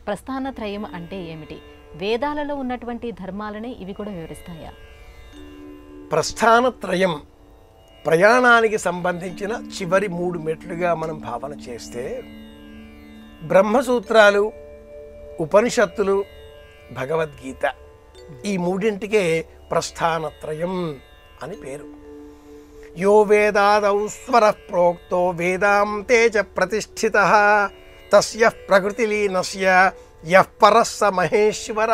ప్రస్థానత్రయం అంటే ఏమిటి వేదాలలో ఉన్నటువంటి ధర్మాలనే ఇవి కూడా వివరిస్తాయా ప్రస్థానత్రయం ప్రయాణానికి సంబంధించిన చివరి మూడు మెట్లుగా మనం భావన చేస్తే బ్రహ్మసూత్రాలు ఉపనిషత్తులు భగవద్గీత ఈ మూడింటికే ప్రస్థానత్రయం అని పేరు యో వేదాదౌ స్వర ప్రోక్తో వేదాంతే చ ప్రతిష్ఠిత తస్య ప్రకృతిలీనస్య యః పరస్స మహేశ్వర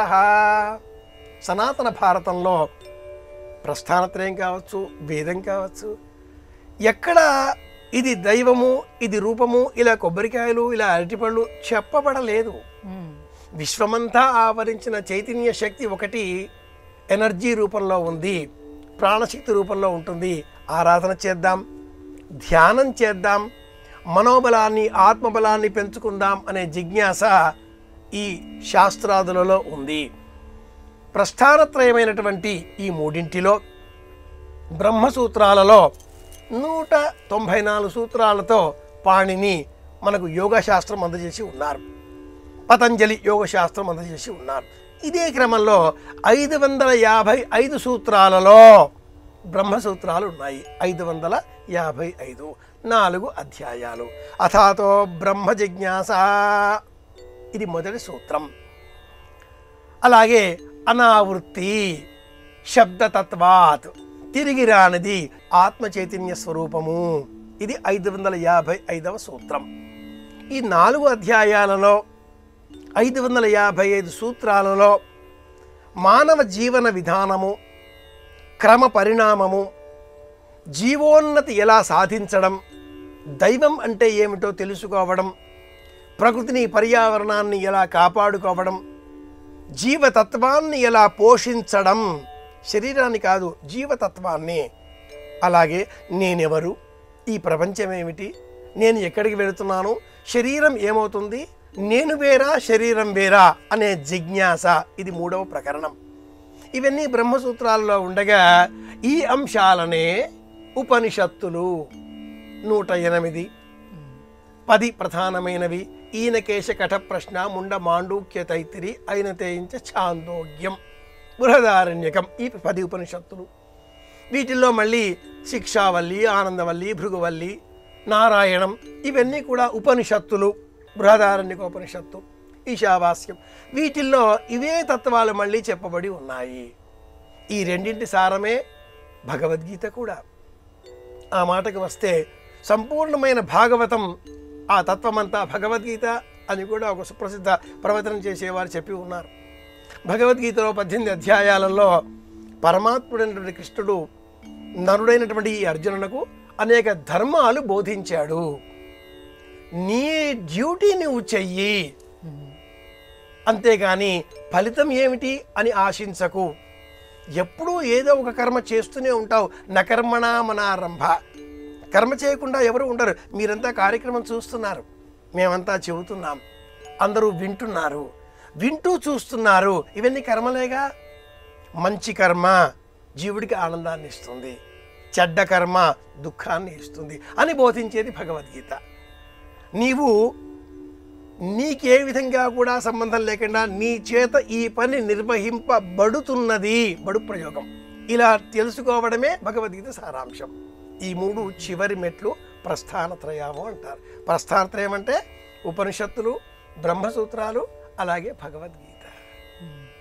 సనాతన భారతంలో ప్రస్థానత్రయం కావచ్చు వేదం కావచ్చు ఎక్కడ ఇది దైవము ఇది రూపము ఇలా కొబ్బరికాయలు ఇలా అరటిపళ్ళు చెప్పబడలేదు మ్మ్. విశ్వమంతా ఆవరించిన చైతన్య శక్తి ఒకటి ఎనర్జీ రూపంలో ఉంది ప్రాణశక్తి రూపంలో ఉంటుంది ఆరాధన చేద్దాం ధ్యానం చేద్దాం మనోబలాన్ని ఆత్మబలాన్ని పెంచుకుందాం అనే జిజ్ఞాస ఈ శాస్త్రాదులలో ఉంది ప్రస్థానత్రయమైనటువంటి ఈ మూడింటిలో బ్రహ్మసూత్రాలలో నూట తొంభై నాలుగు సూత్రాలతో పాణిని మనకు యోగశాస్త్రం అందజేసి ఉన్నారు పతంజలి యోగశాస్త్రం అందజేసి ఉన్నారు ఇదే క్రమంలో ఐదు వందల యాభై ఐదు సూత్రాలలో బ్రహ్మసూత్రాలు ఉన్నాయి ఐదు వందల యాభై ఐదు నాలుగు అధ్యాయాలు అథాతో బ్రహ్మ జిజ్ఞాస ఇది మొదటి సూత్రం అలాగే అనావృత్తి శబ్దతత్వాత్ తిరిగి రానిది ఆత్మ చైతన్య స్వరూపము ఇది ఐదు వందల యాభై ఐదవ సూత్రం ఈ నాలుగు అధ్యాయాలలో ఐదు వందల యాభై ఐదు సూత్రాలలో మానవ జీవన విధానము క్రమ పరిణామము జీవోన్నతి ఎలా సాధించడం దైవం అంటే ఏమిటో తెలుసుకోవడం ప్రకృతిని పర్యావరణాన్ని ఎలా కాపాడుకోవడం జీవతత్వాన్ని ఎలా పోషించడం శరీరాన్ని కాదు జీవతత్వాన్ని అలాగే నేనెవరు ఈ ప్రపంచం ఏమిటి నేను ఎక్కడికి వెళుతున్నాను శరీరం ఏమవుతుంది నేను వేరా శరీరం వేరా అనే జిజ్ఞాస ఇది మూడవ ప్రకరణం ఇవన్నీ బ్రహ్మసూత్రాల్లో ఉండగా ఈ అంశాలనే ఉపనిషత్తులు నూట ఎనిమిది పది ప్రధానమైనవి ఈయనకేశ కఠ ప్రశ్న ముండ మాండూక్య తైతిరి అయిన తేయించ ఛాందోగ్యం బృహదారణ్యకం ఈ పది ఉపనిషత్తులు వీటిల్లో మళ్ళీ శిక్షావల్లి ఆనందవల్లి భృగువల్లి నారాయణం ఇవన్నీ కూడా ఉపనిషత్తులు బృహదారణ్యకోపనిషత్తు ఈశావాస్యం వీటిల్లో ఇవే తత్వాలు మళ్ళీ చెప్పబడి ఉన్నాయి ఈ రెండింటి సారమే భగవద్గీత కూడా ఆ మాటకు వస్తే సంపూర్ణమైన భాగవతం ఆ తత్వమంతా భగవద్గీత అని కూడా ఒక సుప్రసిద్ధ ప్రవచనం చేసేవారు చెప్పి ఉన్నారు భగవద్గీతలో పద్దెనిమిది అధ్యాయాలలో పరమాత్ముడైనటువంటి కృష్ణుడు నరుడైనటువంటి ఈ అర్జునునకు అనేక ధర్మాలు బోధించాడు నీ డ్యూటీ నువ్వు చెయ్యి అంతేగాని ఫలితం ఏమిటి అని ఆశించకు ఎప్పుడూ ఏదో ఒక కర్మ చేస్తూనే ఉంటావు నకర్మణ మనారంభ కర్మ చేయకుండా ఎవరు ఉండరు మీరంతా కార్యక్రమం చూస్తున్నారు మేమంతా చెబుతున్నాం అందరూ వింటున్నారు వింటూ చూస్తున్నారు ఇవన్నీ కర్మలేగా మంచి కర్మ జీవుడికి ఆనందాన్ని ఇస్తుంది చెడ్డ కర్మ దుఃఖాన్ని ఇస్తుంది అని బోధించేది భగవద్గీత నీవు నీకే విధంగా కూడా సంబంధం లేకుండా నీ చేత ఈ పని నిర్వహింపబడుతున్నది బడు ప్రయోగం ఇలా తెలుసుకోవడమే భగవద్గీత సారాంశం ఈ మూడు చివరి మెట్లు ప్రస్థానత్రయము అంటారు ప్రస్థానత్రయం అంటే ఉపనిషత్తులు బ్రహ్మసూత్రాలు అలాగే భగవద్గీత